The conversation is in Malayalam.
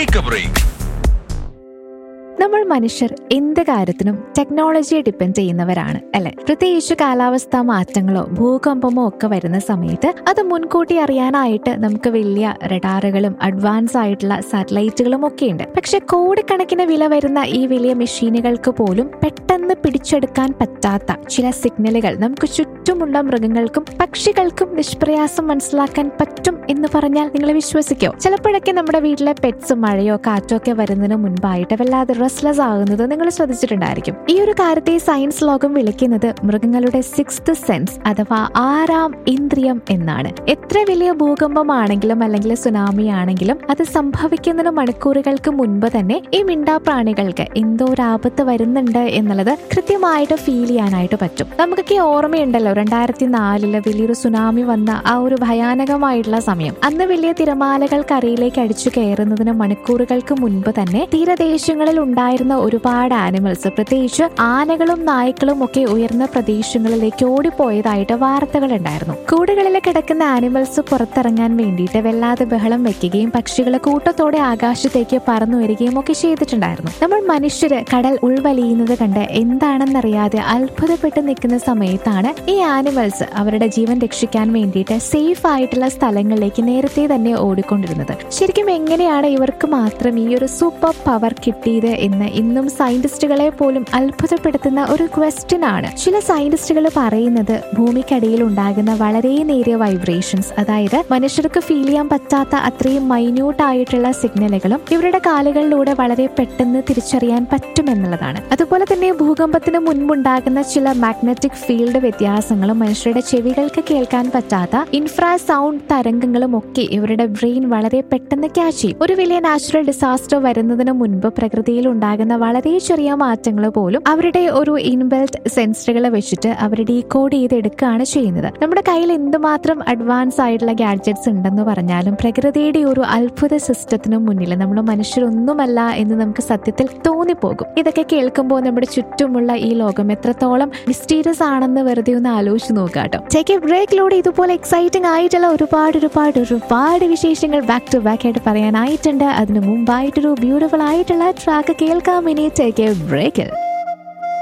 ടേക്ക് എ ബ്രേക്ക് നമ്മൾ മനുഷ്യർ എന്ത് കാര്യത്തിനും ടെക്നോളജിയെ ഡിപ്പെൻഡ് ചെയ്യുന്നവരാണ് അല്ലെ പ്രത്യേകിച്ച് കാലാവസ്ഥാ മാറ്റങ്ങളോ ഭൂകമ്പമോ ഒക്കെ വരുന്ന സമയത്ത് അത് മുൻകൂട്ടി അറിയാനായിട്ട് നമുക്ക് വലിയ റഡാറുകളും അഡ്വാൻസ് ആയിട്ടുള്ള സാറ്റലൈറ്റുകളും ഒക്കെ ഉണ്ട് പക്ഷെ കോടിക്കണക്കിന് വില വരുന്ന ഈ വലിയ മെഷീനുകൾക്ക് പോലും പെട്ടെന്ന് പിടിച്ചെടുക്കാൻ പറ്റാത്ത ചില സിഗ്നലുകൾ നമുക്ക് ചുറ്റുമുള്ള മൃഗങ്ങൾക്കും പക്ഷികൾക്കും നിഷ്പ്രയാസം മനസ്സിലാക്കാൻ പറ്റും എന്ന് പറഞ്ഞാൽ നിങ്ങൾ വിശ്വസിക്കോ ചിലപ്പോഴൊക്കെ നമ്മുടെ വീട്ടിലെ പെറ്റ്സ് മഴയോ കാറ്റോ ഒക്കെ വരുന്നതിന് മുൻപായിട്ട് വല്ലാതെ റെസ്ലെസ് ആകുന്നത് നിങ്ങൾ ശ്രദ്ധിച്ചിട്ടുണ്ടായിരിക്കും ഈ ഒരു കാര്യത്തെ സയൻസ് ലോകം വിളിക്കുന്നത് മൃഗങ്ങളുടെ സിക്സ്ത് സെൻസ് അഥവാ ആറാം ഇന്ദ്രിയം എന്നാണ് എത്ര വലിയ ഭൂകമ്പമാണെങ്കിലും അല്ലെങ്കിൽ സുനാമി ആണെങ്കിലും അത് സംഭവിക്കുന്നതിന് മണിക്കൂറുകൾക്ക് മുൻപ് തന്നെ ഈ മിണ്ടാപ്രാണികൾക്ക് എന്തോ ഒരു ആപത്ത് വരുന്നുണ്ട് എന്നുള്ളത് കൃത്യമായിട്ട് ഫീൽ ചെയ്യാനായിട്ട് പറ്റും നമുക്കൊക്കെ ഓർമ്മയുണ്ടല്ലോ രണ്ടായിരത്തി നാലില് വലിയൊരു സുനാമി വന്ന ആ ഒരു ഭയാനകമായിട്ടുള്ള സമയം അന്ന് വലിയ തിരമാലകൾ കരയിലേക്ക് അടിച്ചു കയറുന്നതിന് മണിക്കൂറുകൾക്ക് മുൻപ് തന്നെ തീരദേശങ്ങളിൽ ഉണ്ടായിരുന്ന ഒരുപാട് ആനിമൽസ് പ്രത്യേകിച്ച് ആനകളും നായ്ക്കളും ഒക്കെ ഉയർന്ന പ്രദേശങ്ങളിലേക്ക് ഓടിപ്പോയതായിട്ട് വാർത്തകൾ ഉണ്ടായിരുന്നു കൂടുകളിൽ കിടക്കുന്ന ആനിമൽസ് പുറത്തിറങ്ങാൻ വേണ്ടിയിട്ട് വല്ലാതെ ബഹളം വെക്കുകയും പക്ഷികൾ കൂട്ടത്തോടെ ആകാശത്തേക്ക് പറന്നു വരികയും ഒക്കെ ചെയ്തിട്ടുണ്ടായിരുന്നു നമ്മൾ മനുഷ്യര് കടൽ ഉൾവലിയുന്നത് കണ്ട് എന്താണെന്നറിയാതെ അത്ഭുതപ്പെട്ട് നിൽക്കുന്ന സമയത്താണ് ഈ ആനിമൽസ് അവരുടെ ജീവൻ രക്ഷിക്കാൻ വേണ്ടിയിട്ട് സേഫ് ആയിട്ടുള്ള സ്ഥലങ്ങളിലേക്ക് നേരത്തെ തന്നെ ഓടിക്കൊണ്ടിരുന്നത് ശരിക്കും എങ്ങനെയാണ് ഇവർക്ക് മാത്രം ഈ ഒരു സൂപ്പർ പവർ കിട്ടിയത് എന്ന് ഇന്നും സയന്റിസ്റ്റുകളെ പോലും അത്ഭുതപ്പെടുത്തുന്ന ഒരു ക്വസ്റ്റ്യൻ ആണ് ചില സയന്റിസ്റ്റുകൾ പറയുന്നത് ഭൂമിക്കടിയിൽ ഉണ്ടാകുന്ന വളരെ നേരിയ വൈബ്രേഷൻസ് അതായത് മനുഷ്യർക്ക് ഫീൽ ചെയ്യാൻ പറ്റാത്ത അത്രയും മൈന്യൂട്ട് ആയിട്ടുള്ള സിഗ്നലുകളും ഇവരുടെ കാലുകളിലൂടെ വളരെ പെട്ടെന്ന് തിരിച്ചറിയാൻ പറ്റുമെന്നുള്ളതാണ് അതുപോലെ തന്നെ ഭൂകമ്പത്തിന് മുൻപുണ്ടാകുന്ന ചില മാഗ്നറ്റിക് ഫീൽഡ് വ്യത്യാസങ്ങളും മനുഷ്യരുടെ ചെവികൾക്ക് കേൾക്കാൻ പറ്റാത്ത ഇൻഫ്രാ സൗണ്ട് തരംഗങ്ങളും ഒക്കെ ഇവരുടെ ബ്രെയിൻ വളരെ പെട്ടെന്ന് ക്യാച്ച് ചെയ്യും ഒരു വലിയ നാച്ചുറൽ ഡിസാസ്റ്റർ വരുന്നതിന് മുൻപ് പ്രകൃതിയിൽ ഉണ്ടാകുന്ന വളരെ ചെറിയ മാറ്റങ്ങൾ പോലും അവരുടെ ഒരു ഇൻബെൽറ്റ് സെൻസറുകൾ വെച്ചിട്ട് അവർ ഡീകോഡ് ചെയ്തെടുക്കുകയാണ് ചെയ്യുന്നത് നമ്മുടെ കയ്യിൽ എന്തുമാത്രം അഡ്വാൻസ് ആയിട്ടുള്ള ഗാഡ്ജറ്റ്സ് ഉണ്ടെന്ന് പറഞ്ഞാലും പ്രകൃതിയുടെ ഒരു അത്ഭുത സിസ്റ്റത്തിനു മുന്നിൽ നമ്മൾ മനുഷ്യരൊന്നുമല്ല എന്ന് നമുക്ക് സത്യത്തിൽ തോന്നിപ്പോകും ഇതൊക്കെ കേൾക്കുമ്പോൾ നമ്മുടെ ചുറ്റുമുള്ള ഈ ലോകം എത്രത്തോളം മിസ്റ്റീരിയസ് ആണെന്ന് വെറുതെ ഒന്ന് ആലോചിച്ച് നോക്കുക കേട്ടോ ടേക്ക് എ ബ്രേക്കിലൂടെ ഇതുപോലെ എക്സൈറ്റിംഗ് ആയിട്ടുള്ള ഒരുപാട് ഒരുപാട് ഒരുപാട് വിശേഷങ്ങൾ ബാക്ക് ടു ബാക്ക് ആയിട്ട് പറയാനായിട്ടുണ്ട് അതിനു മുമ്പായിട്ടൊരു ബ്യൂട്ടിഫുൾ ആയിട്ടുള്ള ട്രാക്ക് കേൾക്കാം ഇനി ടേക്ക് എ ബ്രേക്ക്